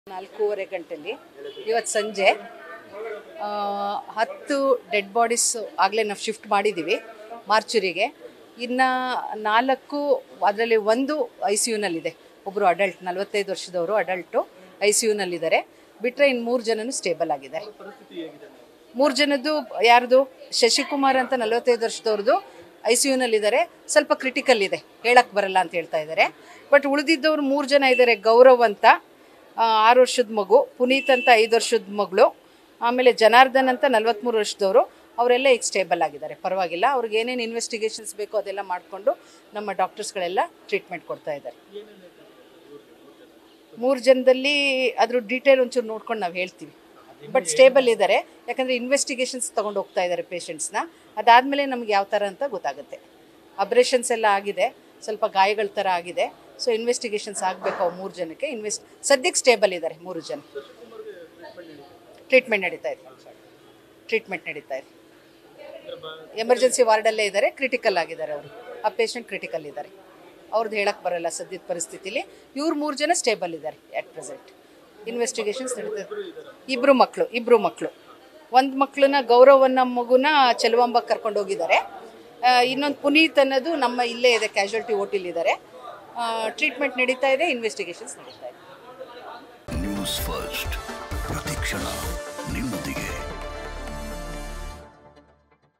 ನಾಲ್ಕೂವರೆ ಗಂಟೆಲಿ ಇವತ್ತು ಸಂಜೆ ಆ, ಹತ್ತು ಡೆಡ್ ಬಾಡೀಸ್ ಆಗಲೇ ನಾವು ಶಿಫ್ಟ್ ಮಾಡಿದ್ದೀವಿ ಮಾರ್ಚುರಿಗೆ ಇನ್ನು ನಾಲ್ಕು ಅದರಲ್ಲಿ ಒಂದು ಐ ಸಿ ಯುನಲ್ಲಿದೆ ಒಬ್ಬರು ಅಡಲ್ಟ್ ನಲವತ್ತೈದು ವರ್ಷದವರು ಅಡಲ್ಟು ಐ ಸಿ ಯುನಲ್ಲಿದ್ದಾರೆ ಬಿಟ್ಟರೆ ಇನ್ನು ಮೂರು ಜನನು ಸ್ಟೇಬಲ್ ಆಗಿದ್ದಾರೆ ಮೂರು ಜನದ್ದು ಯಾರ್ದು ಶಶಿಕುಮಾರ್ ಅಂತ ನಲವತ್ತೈದು ವರ್ಷದವ್ರದ್ದು ಐ ಸಿ ಯುನಲ್ಲಿದ್ದಾರೆ ಸ್ವಲ್ಪ ಕ್ರಿಟಿಕಲ್ ಇದೆ ಹೇಳಕ್ಕೆ ಬರಲ್ಲ ಅಂತ ಹೇಳ್ತಾ ಇದ್ದಾರೆ ಬಟ್ ಉಳಿದಿದ್ದವ್ರು ಮೂರು ಜನ ಇದ್ದಾರೆ ಗೌರವ್ ಅಂತ ಆ, ಆರು ವರ್ಷದ ಮಗು ಪುನೀತ್ ಅಂತ ಐದು ವರ್ಷದ ಮಗಳು ಆಮೇಲೆ ಜನಾರ್ದನ್ ಅಂತ ನಲ್ವತ್ತ್ಮೂರು ವರ್ಷದವರು ಅವರೆಲ್ಲ ಈಗ ಸ್ಟೇಬಲ್ ಆಗಿದ್ದಾರೆ ಪರವಾಗಿಲ್ಲ ಅವ್ರಿಗೆ ಏನೇನು ಇನ್ವೆಸ್ಟಿಗೇಷನ್ಸ್ ಬೇಕೋ ಅದೆಲ್ಲ ಮಾಡಿಕೊಂಡು ನಮ್ಮ ಡಾಕ್ಟರ್ಸ್ಗಳೆಲ್ಲ ಟ್ರೀಟ್ಮೆಂಟ್ ಕೊಡ್ತಾ ಇದ್ದಾರೆ ಮೂರು ಜನದಲ್ಲಿ ಅದ್ರ ಡೀಟೇಲ್ ಒಂಚೂರು ನೋಡ್ಕೊಂಡು ನಾವು ಹೇಳ್ತೀವಿ ಬಟ್ ಸ್ಟೇಬಲ್ ಇದ್ದಾರೆ ಯಾಕಂದರೆ ಇನ್ವೆಸ್ಟಿಗೇಷನ್ಸ್ ತೊಗೊಂಡು ಹೋಗ್ತಾ ಇದ್ದಾರೆ ಪೇಷಂಟ್ಸ್ನ ಅದಾದಮೇಲೆ ನಮ್ಗೆ ಯಾವ ಥರ ಅಂತ ಗೊತ್ತಾಗುತ್ತೆ ಅಬ್ರೇಷನ್ಸ್ ಎಲ್ಲ ಆಗಿದೆ ಸ್ವಲ್ಪ ಗಾಯಗಳ ಥರ ಆಗಿದೆ ಸೊ ಇನ್ವೆಸ್ಟಿಗೇಷನ್ಸ್ ಆಗಬೇಕು ಅವು ಮೂರು ಜನಕ್ಕೆ ಇನ್ವೆಸ್ಟ್ ಸದ್ಯಕ್ಕೆ ಸ್ಟೇಬಲ್ ಇದ್ದಾರೆ ಮೂರು ಜನ ಟ್ರೀಟ್ಮೆಂಟ್ ನಡೀತಾ ಇದೆ ಟ್ರೀಟ್ಮೆಂಟ್ ನಡೀತಾ ಇದೆ ಎಮರ್ಜೆನ್ಸಿ ವಾರ್ಡಲ್ಲೇ ಇದ್ದಾರೆ ಕ್ರಿಟಿಕಲ್ ಆಗಿದ್ದಾರೆ ಅವರು ಆ ಪೇಷಂಟ್ ಕ್ರಿಟಿಕಲ್ ಇದ್ದಾರೆ ಅವ್ರದ್ದು ಹೇಳಕ್ಕೆ ಬರಲ್ಲ ಸದ್ಯದ ಪರಿಸ್ಥಿತಿಲಿ ಇವ್ರು ಮೂರು ಜನ ಸ್ಟೇಬಲ್ ಇದ್ದಾರೆ ಆ್ಯಟ್ ಪ್ರೆಸೆಂಟ್ ಇನ್ವೆಸ್ಟಿಗೇಷನ್ಸ್ ನಡೀತದೆ ಇಬ್ಬರು ಮಕ್ಕಳು ಇಬ್ಬರು ಮಕ್ಕಳು ಒಂದು ಮಕ್ಕಳನ್ನ ಗೌರವನ್ನ ಮಗುನ ಚೆಲುವಾಂಬ ಕರ್ಕೊಂಡು ಹೋಗಿದ್ದಾರೆ ಇನ್ನೊಂದು ಪುನೀತ್ ಅನ್ನೋದು ನಮ್ಮ ಇಲ್ಲೇ ಇದೆ ಕ್ಯಾಶುಯಾಲಿಟಿ ಓಟಿಲಿದ್ದಾರೆ ಟ್ರೀಟ್ಮೆಂಟ್ ನಡೀತಾ ಇದೆ ಇನ್ವೆಸ್ಟಿಗೇಷನ್ಸ್ ನಡೀತಾ ಇದೆ ನ್ಯೂಸ್ ಫಸ್ಟ್ ಪ್ರತಿಕ್ಷಣ